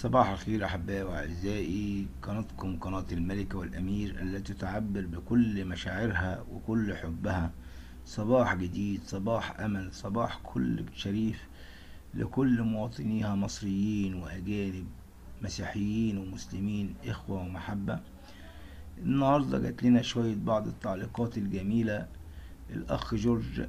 صباح الخير أحبائي وأعزائي قناتكم قناة الملك والأمير التي تعبر بكل مشاعرها وكل حبها صباح جديد صباح أمل صباح كل شريف لكل مواطنيها مصريين وأجانب مسيحيين ومسلمين إخوة ومحبة النهاردة جات لنا شوية بعض التعليقات الجميلة الأخ جورج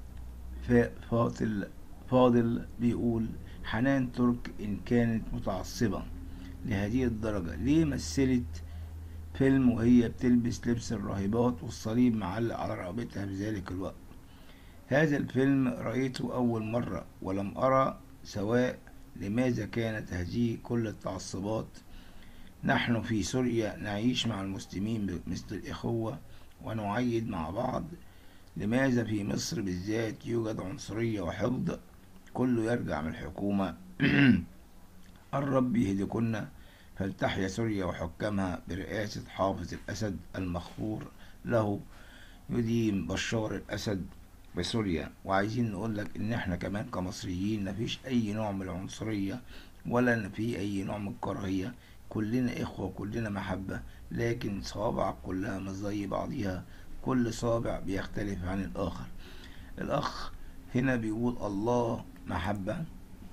فاضل فاضل بيقول حنان ترك إن كانت متعصبة لهذه الدرجة ليه مثلت فيلم وهي بتلبس لبس الراهبات والصليب معلق على رقبتها في ذلك الوقت هذا الفيلم رأيته أول مرة ولم أرى سواء لماذا كانت هذه كل التعصبات نحن في سوريا نعيش مع المسلمين مثل الإخوة ونعيد مع بعض لماذا في مصر بالذات يوجد عنصرية وحقد كله يرجع من الحكومة الرب يهدكن فلتحيا سوريا وحكامها برئاسة حافظ الأسد المغفور له يديم بشار الأسد بسوريا وعايزين نقول لك إن إحنا كمان كمصريين مفيش أي نوع من العنصرية ولا في أي نوع من الكراهية كلنا إخوة وكلنا محبة لكن صوابع كلها مش زي بعضيها كل صابع بيختلف عن الآخر الأخ هنا بيقول الله محبة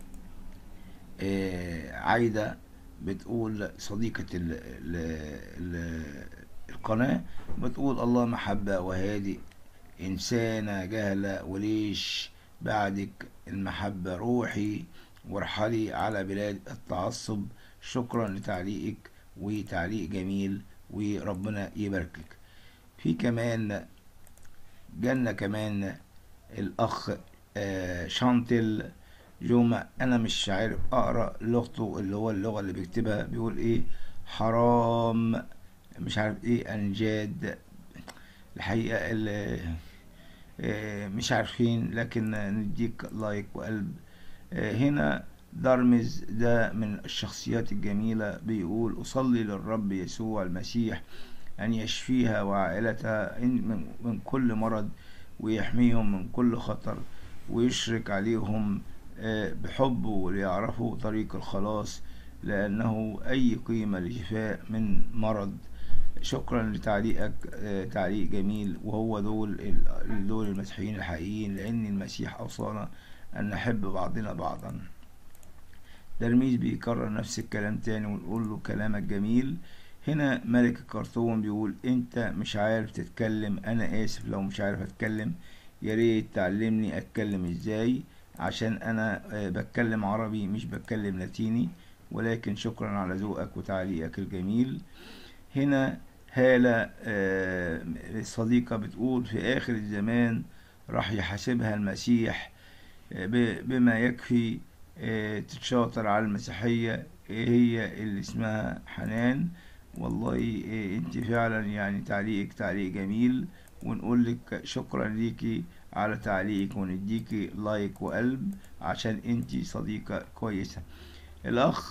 آه عايدة بتقول صديقة ال ال ال القناة بتقول الله محبة وهادئ إنسانة جهلة وليش بعدك المحبة روحي وارحلي على بلاد التعصب شكرا لتعليقك وتعليق جميل وربنا يباركك في كمان جنة كمان الأخ آه شانتل جوما أنا مش عارف أقرأ لغته اللي هو اللغة اللي بيكتبها بيقول إيه حرام مش عارف إيه أنجاد الحقيقة اللي آه مش عارفين لكن نديك لايك وقلب آه هنا دارمز ده من الشخصيات الجميلة بيقول أصلي للرب يسوع المسيح أن يشفيها وعائلتها من كل مرض ويحميهم من كل خطر ويشرك عليهم بحبه ليعرفوا طريق الخلاص لأنه أي قيمة لشفاء من مرض شكرا لتعليقك تعليق جميل وهو دول دول المسيحيين الحقيقيين لأن المسيح أوصانا أن نحب بعضنا بعضا درميز بيكرر نفس الكلام تاني ونقول له كلامك جميل هنا ملك الكرتون بيقول انت مش عارف تتكلم انا اسف لو مش عارف اتكلم يا ريت تعلمني اتكلم ازاي عشان انا بتكلم عربي مش بتكلم لاتيني ولكن شكرا على ذوقك وتعليقك الجميل هنا هالة صديقة بتقول في آخر الزمان راح يحاسبها المسيح بما يكفي تتشاطر على المسيحية هي اللي اسمها حنان والله انت فعلا يعني تعليقك تعليق جميل ونقول لك شكرا ليكي على تعليقك ونديكي لايك وقلب عشان انت صديقة كويسة الاخ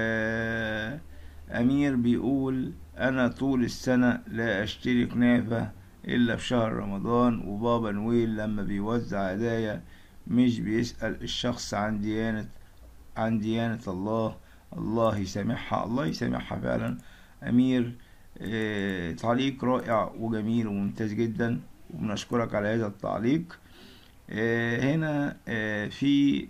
امير بيقول انا طول السنة لا اشتري كنافة الا في شهر رمضان وبابا نويل لما بيوزع هدايا مش بيسأل الشخص عن ديانة عن ديانة الله الله يسامحها الله يسامحها فعلا أمير آه تعليق رائع وجميل وممتاز جدا وبنشكرك على هذا التعليق آه هنا آه في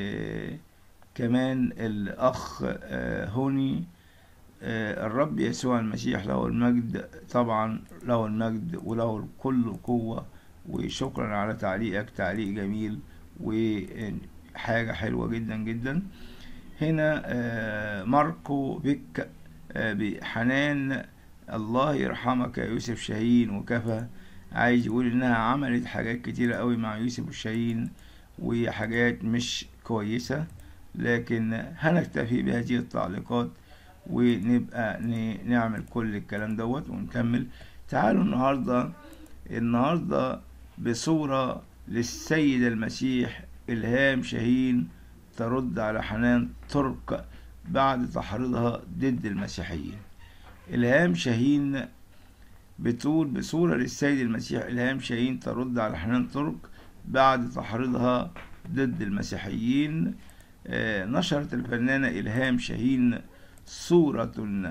كمان الأخ هوني الرب يسوع المسيح له المجد طبعا له المجد وله كل القوة وشكرا على تعليقك تعليق جميل وحاجة حلوة جدا جدا هنا ماركو بيك بحنان الله يرحمك يا يوسف شاهين وكفى عايز يقول انها عملت حاجات كتيرة قوي مع يوسف الشاهين وحاجات مش كويسة لكن هنكتفي بهذه التعليقات ونبقى نعمل كل الكلام دوت ونكمل تعالوا النهاردة النهاردة بصورة للسيد المسيح إلهام شاهين ترد على حنان ترك بعد تحريضها ضد المسيحيين إلهام شاهين بتقول بصورة للسيد المسيح إلهام شاهين ترد على حنان ترك بعد تحريضها ضد المسيحيين آه، نشرت الفنانة إلهام شاهين صورة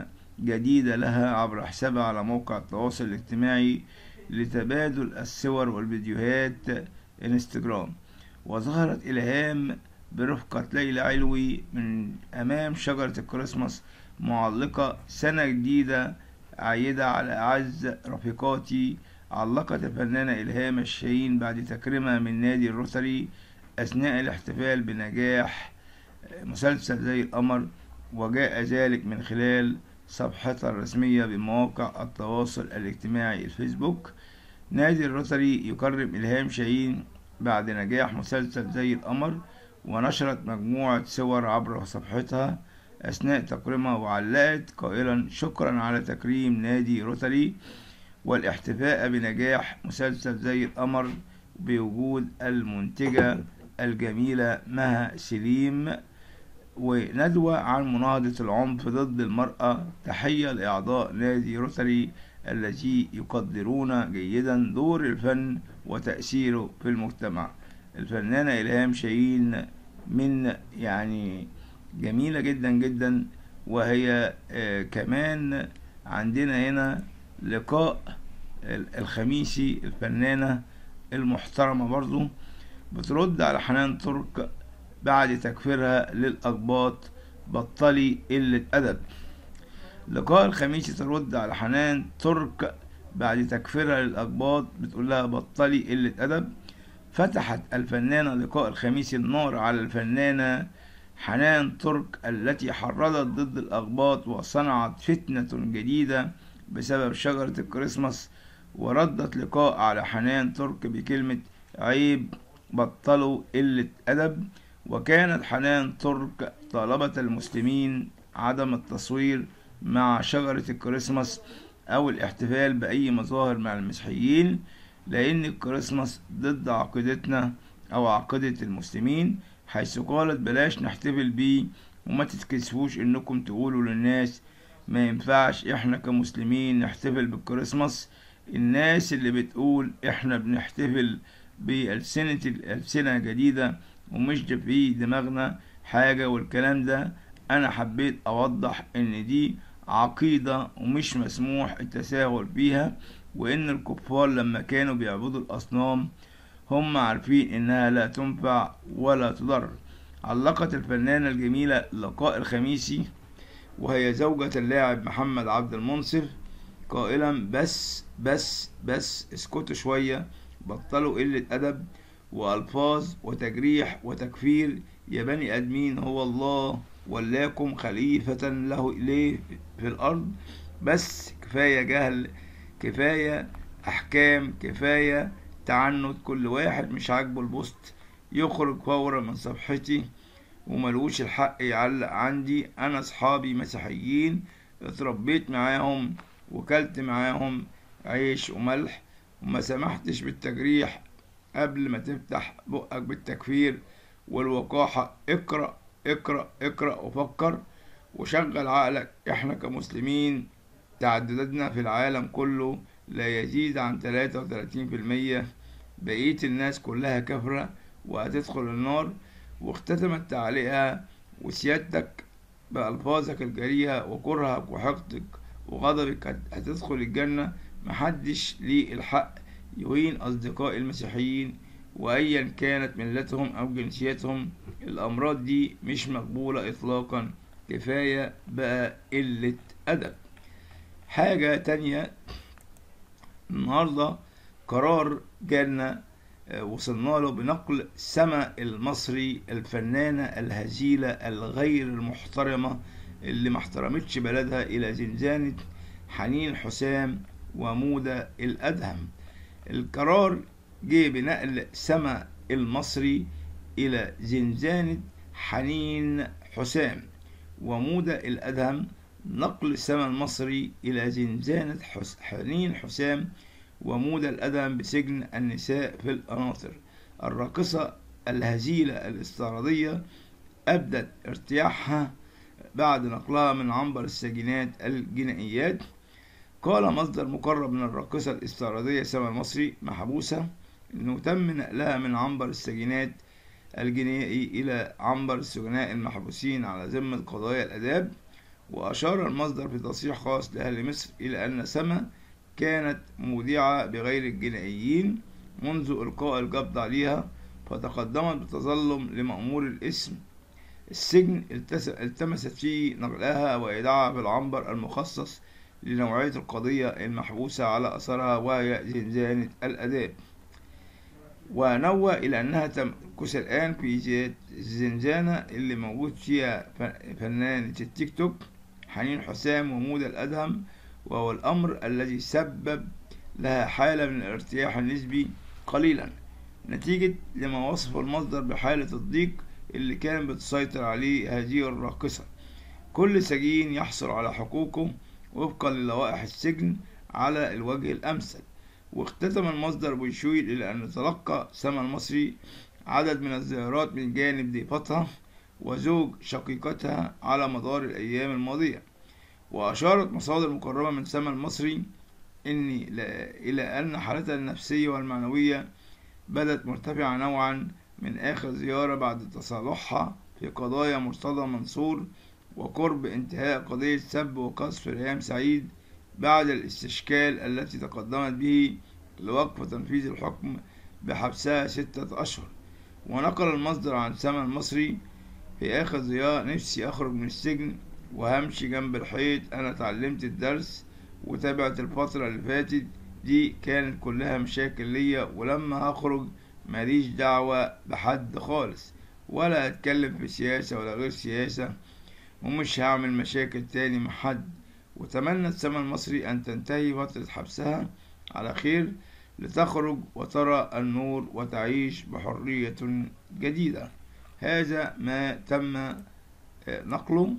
جديدة لها عبر حسابها على موقع التواصل الاجتماعي لتبادل الصور والفيديوهات انستجرام وظهرت إلهام برفقة ليلى علوي من أمام شجرة الكريسماس معلقة سنة جديدة عايدة على أعز رفيقاتي علقت الفنانة إلهام الشاهين بعد تكريمها من نادي الروتري أثناء الاحتفال بنجاح مسلسل زي القمر وجاء ذلك من خلال صفحتها الرسمية بمواقع التواصل الاجتماعي الفيسبوك نادي الروتري يكرم إلهام شاهين بعد نجاح مسلسل زي القمر ونشرت مجموعة صور عبر صفحتها أثناء تكريمها وعلقت قائلا شكرا على تكريم نادي روتري والاحتفاء بنجاح مسلسل زي القمر بوجود المنتجة الجميلة مها سليم وندوة عن مناهضة العنف ضد المرأة تحية لأعضاء نادي روتري الذي يقدرون جيدا دور الفن وتأثيره في المجتمع الفنانة إلهام شاهين من يعني جميلة جدا جدا وهي آه كمان عندنا هنا لقاء الخميسي الفنانة المحترمة برضو بترد على حنان ترك بعد تكفيرها للأقباط بطلي قلة أدب لقاء الخميسي ترد على حنان ترك بعد تكفيرها للأقباط بتقول لها بطلي قلة أدب فتحت الفنانة لقاء الخميس النار على الفنانة حنان ترك التي حرضت ضد الأقباط وصنعت فتنة جديدة بسبب شجرة الكريسماس وردت لقاء على حنان ترك بكلمة عيب بطلوا قلة أدب وكانت حنان ترك طالبت المسلمين عدم التصوير مع شجرة الكريسماس أو الاحتفال بأي مظاهر مع المسيحيين لأن الكريسماس ضد عقيدتنا أو عقيدة المسلمين حيث قالت بلاش نحتفل بيه وما تتكسفوش إنكم تقولوا للناس ما ينفعش إحنا كمسلمين نحتفل بالكريسماس الناس اللي بتقول إحنا بنحتفل بألسنة ألسنة جديدة ومش في دماغنا حاجة والكلام ده أنا حبيت أوضح إن دي عقيدة ومش مسموح التساهل فيها وإن الكفار لما كانوا بيعبدوا الأصنام هم عارفين إنها لا تنفع ولا تضر علقت الفنانة الجميلة لقاء الخميسي وهي زوجة اللاعب محمد عبد المنصف قائلا بس بس بس اسكتوا شوية بطلوا قلة أدب وألفاظ وتجريح وتكفير يا بني آدمين هو الله ولاكم خليفة له إليه في الأرض بس كفاية جهل كفاية أحكام كفاية تعنت كل واحد مش عاجبه البوست يخرج فورا من صفحتي وملوش الحق يعلق عندي أنا أصحابي مسيحيين اتربيت معاهم وكلت معاهم عيش وملح وما سمحتش بالتجريح قبل ما تفتح بقك بالتكفير والوقاحة اقرأ اقرأ اقرأ وفكر وشغل عقلك احنا كمسلمين تعددنا في العالم كله لا يزيد عن 33% بقية الناس كلها كفرة وهتدخل النار واختتمت تعليقها وسيادتك بألفاظك الجريئة وكرهك وحقدك وغضبك هتدخل الجنة محدش ليه الحق يهين أصدقاء المسيحيين وأيا كانت ملتهم أو جنسيتهم الأمراض دي مش مقبولة إطلاقا كفاية بقى قلة أدب حاجة تانية النهاردة قرار جالنا وصلنا له بنقل سما المصري الفنانة الهزيلة الغير المحترمة اللي ما احترمتش بلدها إلى زنزانة حنين حسام ومودة الأدهم القرار جه بنقل سما المصري إلى زنزانة حنين حسام ومودة الأدهم نقل سما المصري إلى زنزانة حس حنين حسام ومودة الأدهم بسجن النساء في القناطر الراقصة الهزيلة الاستعراضية أبدت ارتياحها بعد نقلها من عنبر السجينات الجنائيات قال مصدر مقرب من الراقصة الاستعراضية سما المصري محبوسة إنه تم نقلها من عنبر السجينات الجنائي إلى عنبر السجناء المحبوسين على ذمة قضايا الآداب وأشار المصدر في تصريح خاص لأهل مصر إلى أن سما كانت مودعة بغير الجنائيين منذ إلقاء القبض عليها فتقدمت بتظلم لمأمور الاسم السجن التمست فيه نقلها وإيداعها في العنبر المخصص لنوعية القضية المحبوسة على أثرها وهي زنزانة الآداب ونوه إلى أنها تمكث الآن في الزنزانة اللي موجود فيها فنانة التيك توك حنين حسام ومودة الأدهم وهو الأمر الذي سبب لها حالة من الارتياح النسبي قليلا نتيجة لما وصف المصدر بحالة الضيق اللي كان بتسيطر عليه هذه الراقصة كل سجين يحصل على حقوقه وفقا للوائح السجن على الوجه الأمثل واختتم المصدر بيشير إلى أن تلقى سما المصري عدد من الزيارات من جانب ضيفتها وزوج شقيقتها على مدار الأيام الماضية وأشارت مصادر مقربة من سما المصري إن إلى أن حالتها النفسية والمعنوية بدت مرتفعة نوعا من آخر زيارة بعد تصالحها في قضايا مرتضى منصور وقرب انتهاء قضية سب وقذف ريهام سعيد بعد الاستشكال التي تقدمت به لوقف تنفيذ الحكم بحبسها ستة أشهر ونقل المصدر عن سما المصري في آخر زيارة نفسي أخرج من السجن وهمشي جنب الحيط أنا اتعلمت الدرس وتابعت الفترة اللي فاتت دي كانت كلها مشاكل ليا ولما هخرج ماليش دعوة بحد خالص ولا هتكلم في سياسة ولا غير سياسة ومش هعمل مشاكل تاني مع حد وتمنت سما المصري أن تنتهي فترة حبسها على خير لتخرج وترى النور وتعيش بحرية جديدة هذا ما تم نقله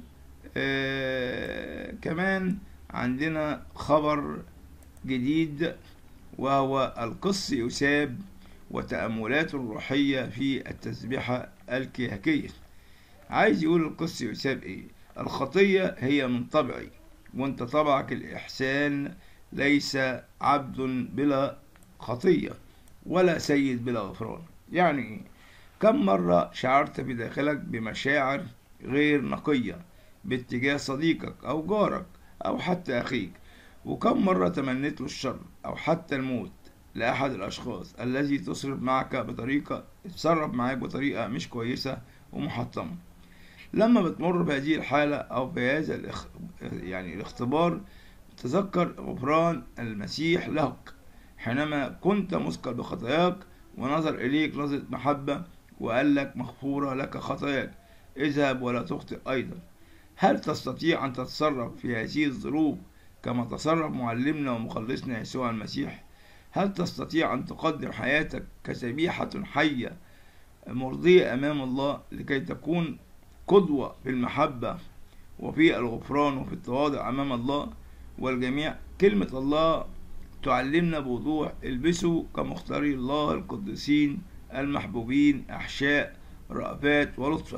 آه كمان عندنا خبر جديد وهو القس يساب وتأملات الروحية في التسبيحة الكيهكية عايز يقول القس يساب ايه الخطية هي من طبعي وانت طبعك الإحسان ليس عبد بلا خطية ولا سيد بلا غفران يعني ايه كم مرة شعرت بداخلك بمشاعر غير نقية باتجاه صديقك أو جارك أو حتى أخيك وكم مرة تمنيت له الشر أو حتى الموت لأحد الأشخاص الذي تصرف معك بطريقة اتصرف معاك بطريقة مش كويسة ومحطمة لما بتمر بهذه الحالة أو بهذا الاخ... يعني الاختبار تذكر غفران المسيح لك حينما كنت مثقل بخطاياك ونظر إليك نظرة محبة وقال لك مغفورة لك خطاياك اذهب ولا تخطئ أيضا هل تستطيع أن تتصرف في هذه الظروف كما تصرف معلمنا ومخلصنا يسوع المسيح هل تستطيع أن تقدم حياتك كذبيحة حية مرضية أمام الله لكي تكون قدوة في المحبة وفي الغفران وفي التواضع أمام الله والجميع كلمة الله تعلمنا بوضوح البسوا كمختاري الله القديسين المحبوبين أحشاء رأفات ولطفا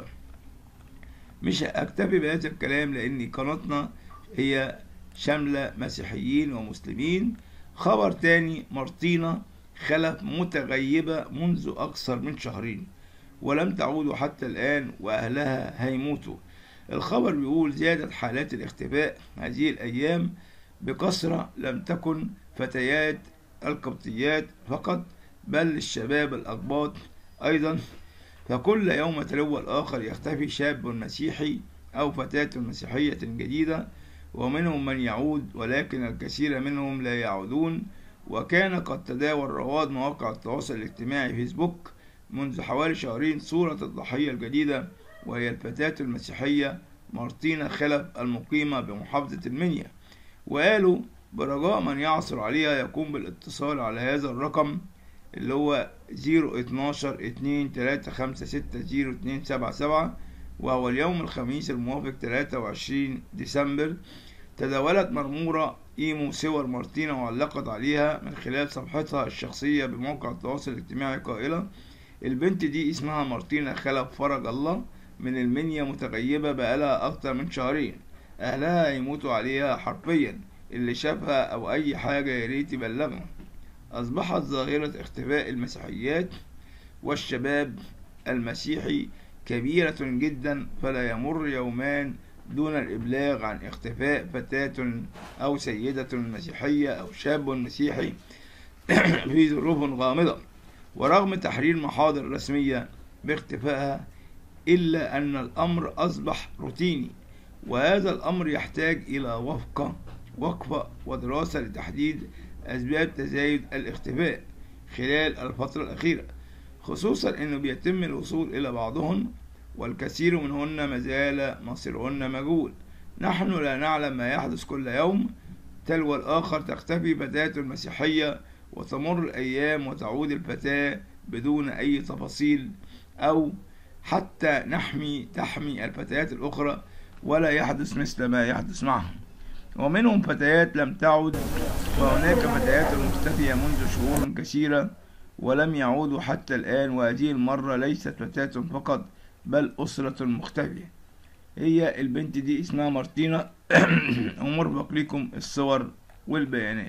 مش أكتفي بهذا الكلام لأن قناتنا هي شاملة مسيحيين ومسلمين خبر تاني مرتينا خلف متغيبة منذ أكثر من شهرين ولم تعود حتى الآن وأهلها هيموتوا الخبر بيقول زادت حالات الاختفاء هذه الأيام بكثرة لم تكن فتيات القبطيات فقط بل الشباب الأقباط أيضا فكل يوم تلو الآخر يختفي شاب مسيحي أو فتاة مسيحية جديدة ومنهم من يعود ولكن الكثير منهم لا يعودون وكان قد تداول رواد مواقع التواصل الاجتماعي فيسبوك منذ حوالي شهرين صورة الضحية الجديدة وهي الفتاة المسيحية مارتينا خلف المقيمة بمحافظة المنيا وقالوا برجاء من يعثر عليها يقوم بالاتصال على هذا الرقم اللي هو 012 2 3 5 6 0 2 7 7 وهو اليوم الخميس الموافق 23 ديسمبر تداولت مرمورة إيمو صور مارتينا وعلقت عليها من خلال صفحتها الشخصية بموقع التواصل الاجتماعي قائلة البنت دي اسمها مارتينا خلف فرج الله من المنيا متغيبة بقالها أكتر من شهرين أهلها يموتوا عليها حرفيا اللي شافها أو أي حاجة ياريت يبلغنا أصبحت ظاهرة اختفاء المسيحيات والشباب المسيحي كبيرة جدا فلا يمر يومان دون الإبلاغ عن اختفاء فتاة أو سيدة مسيحية أو شاب مسيحي في ظروف غامضة ورغم تحرير محاضر رسمية باختفائها إلا أن الأمر أصبح روتيني وهذا الأمر يحتاج إلى وفقة وقفة ودراسة لتحديد أسباب تزايد الاختفاء خلال الفترة الأخيرة خصوصا أنه بيتم الوصول إلى بعضهن والكثير منهن ما زال مصيرهن مجهول نحن لا نعلم ما يحدث كل يوم تلو الآخر تختفي فتاة مسيحية وتمر الأيام وتعود الفتاة بدون أي تفاصيل أو حتى نحمي تحمي الفتيات الأخرى ولا يحدث مثل ما يحدث معهم ومنهم فتيات لم تعد وهناك فتيات مختفية منذ شهور كثيرة ولم يعودوا حتى الآن وهذه المرة ليست فتاة فقط بل أسرة مختفية هي البنت دي اسمها مارتينا ومرفق لكم الصور والبيانات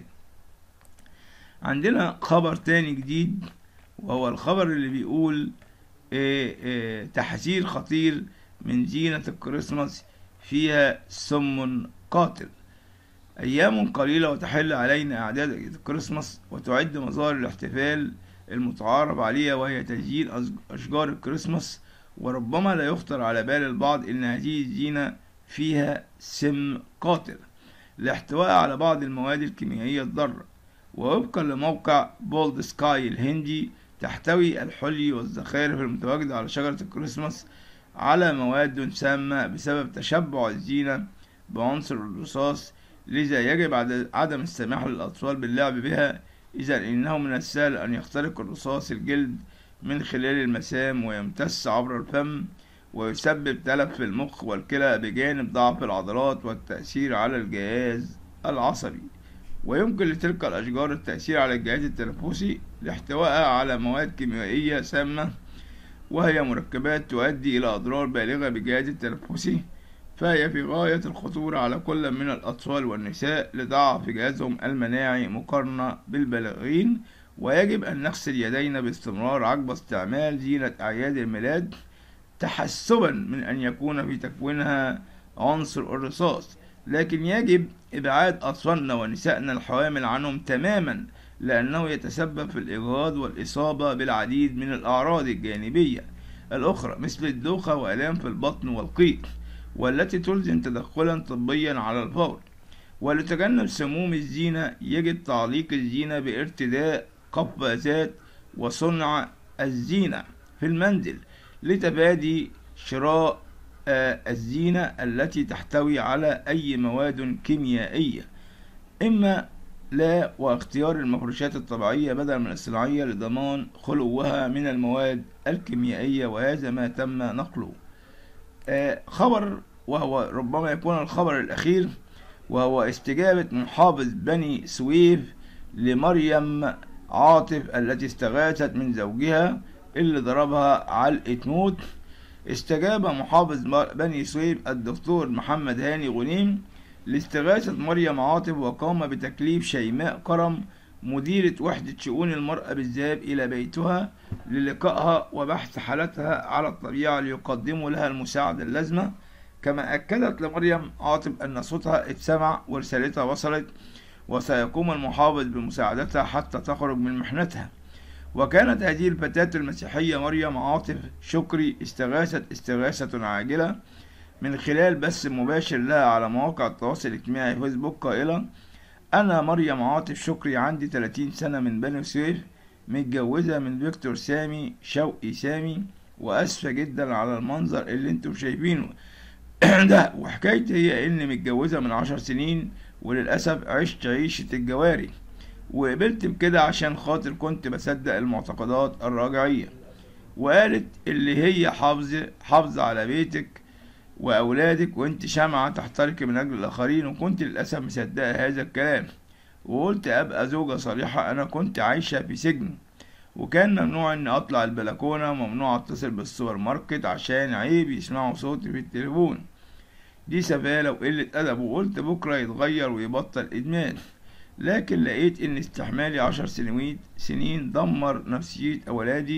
عندنا خبر تاني جديد وهو الخبر اللي بيقول إيه إيه تحذير خطير من زينة الكريسماس فيها سم قاتل أيام قليلة وتحل علينا أعداد الكريسماس وتعد مظاهر الاحتفال المتعارف عليها وهي تزيين أشجار الكريسماس وربما لا يخطر على بال البعض أن هذه الزينة فيها سم قاتل لاحتوائها على بعض المواد الكيميائية الضارة ووفقا لموقع بولد سكاي الهندي تحتوي الحلي والزخارف المتواجدة على شجرة الكريسماس على مواد سامة بسبب تشبع الزينة بعنصر الرصاص لذا يجب عدم السماح للأطفال باللعب بها إذا إنه من السهل أن يخترق الرصاص الجلد من خلال المسام ويمتص عبر الفم ويسبب تلف في المخ والكلى بجانب ضعف العضلات والتأثير على الجهاز العصبي ويمكن لتلك الأشجار التأثير على الجهاز التنفسي لاحتوائها على مواد كيميائية سامة وهي مركبات تؤدي إلى أضرار بالغة بالجهاز التنفسي فهي في غاية الخطورة على كل من الأطفال والنساء لضعف جهازهم المناعي مقارنة بالبالغين ويجب أن نغسل يدينا باستمرار عقب استعمال زينة أعياد الميلاد تحسبا من أن يكون في تكوينها عنصر الرصاص لكن يجب إبعاد أطفالنا ونسائنا الحوامل عنهم تماما لأنه يتسبب في الإجهاض والإصابة بالعديد من الأعراض الجانبية الأخرى مثل الدوخة وآلام في البطن والقيء والتي تلزم تدخلا طبيا على الفور ولتجنب سموم الزينة يجب تعليق الزينة بارتداء قفازات وصنع الزينة في المنزل لتفادي شراء الزينة التي تحتوي على أي مواد كيميائية إما لا واختيار المفروشات الطبيعية بدلا من الصناعية لضمان خلوها من المواد الكيميائية وهذا ما تم نقله خبر وهو ربما يكون الخبر الأخير وهو استجابة محافظ بني سويف لمريم عاطف التي استغاثت من زوجها اللي ضربها علقة موت استجاب محافظ بني سويف الدكتور محمد هاني غنيم لاستغاثة مريم عاطف وقام بتكليف شيماء كرم مديرة وحدة شؤون المرأة بالذهاب إلى بيتها للقائها وبحث حالتها على الطبيعة ليقدموا لها المساعدة اللازمة كما أكدت لمريم عاطف أن صوتها اتسمع ورسالتها وصلت وسيقوم المحافظ بمساعدتها حتى تخرج من محنتها وكانت هذه الفتاة المسيحية مريم عاطف شكري استغاثت استغاثة عاجلة من خلال بث مباشر لها على مواقع التواصل الاجتماعي فيسبوك قائلة أنا مريم عاطف شكري عندي 30 سنة من بني سويف متجوزة من فيكتور سامي شوقي سامي وأسفة جدا على المنظر اللي انتم شايفينه ده وحكايتي هي إني متجوزة من عشر سنين وللأسف عشت عيشة الجواري وقبلت بكده عشان خاطر كنت بصدق المعتقدات الراجعية وقالت اللي هي حافظة حافظة على بيتك وأولادك وانت شمعة تحترق من أجل الآخرين وكنت للأسف مصدقة هذا الكلام وقلت أبقى زوجة صريحة أنا كنت عايشة في سجن وكان ممنوع إني أطلع البلكونة وممنوع أتصل بالسوبر ماركت عشان عيب يسمعوا صوتي في التليفون دي سفالة وقلة أدب وقلت بكرة يتغير ويبطل إدمان لكن لقيت إن استحمالي عشر سنوات سنين دمر نفسية أولادي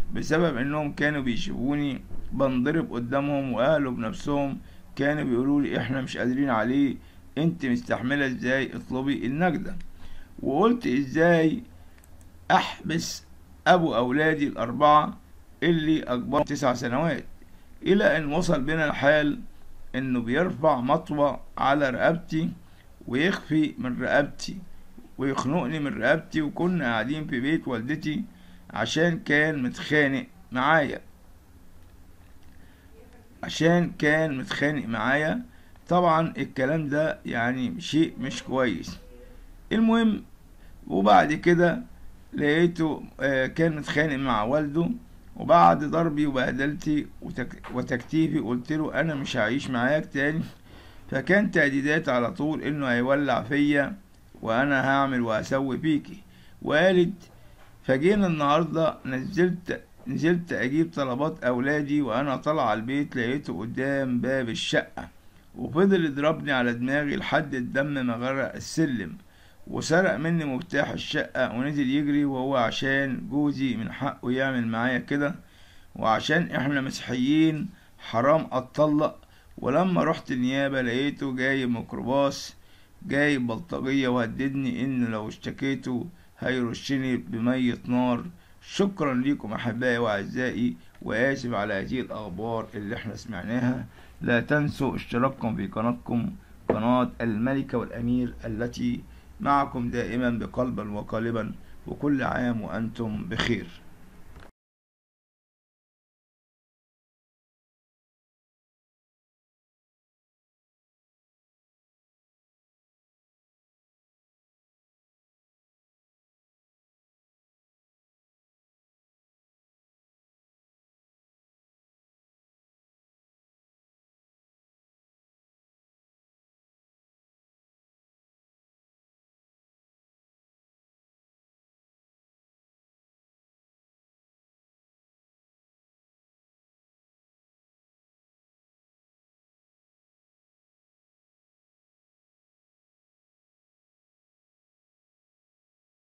بسبب انهم كانوا بيشوفوني بنضرب قدامهم واهله بنفسهم كانوا بيقولوا لي احنا مش قادرين عليه انت مستحملة ازاي اطلبي النجدة وقلت ازاي احبس ابو اولادي الاربعة اللي اكبرهم تسع سنوات الى ان وصل بنا الحال انه بيرفع مطوة على رقبتي ويخفي من رقبتي ويخنقني من رقبتي وكنا قاعدين في بيت والدتي عشان كان متخانق معايا عشان كان متخانق معايا طبعا الكلام ده يعني شيء مش كويس المهم وبعد كده لقيته آه، كان متخانق مع والده وبعد ضربي وبهدلتي وتك- وتكتيفي قلت له انا مش هعيش معاك تاني فكان تهديدات على طول انه هيولع فيا وانا هعمل وهسوي فيكي وقالت فجينا النهارده نزلت نزلت اجيب طلبات اولادي وانا طالع على البيت لقيته قدام باب الشقه وفضل يضربني على دماغي لحد الدم ما غرق السلم وسرق مني مفتاح الشقة ونزل يجري وهو عشان جوزي من حقه يعمل معايا كده وعشان احنا مسيحيين حرام اتطلق ولما رحت النيابة لقيته جايب ميكروباص جايب بلطجية وهددني ان لو اشتكيته هيرشني بمية نار شكرا لكم احبائي واعزائي واسف على هذه الاخبار اللي احنا سمعناها لا تنسوا اشتراككم في قناتكم قناة الملكة والامير التي معكم دائما بقلبا وقالبا وكل عام وانتم بخير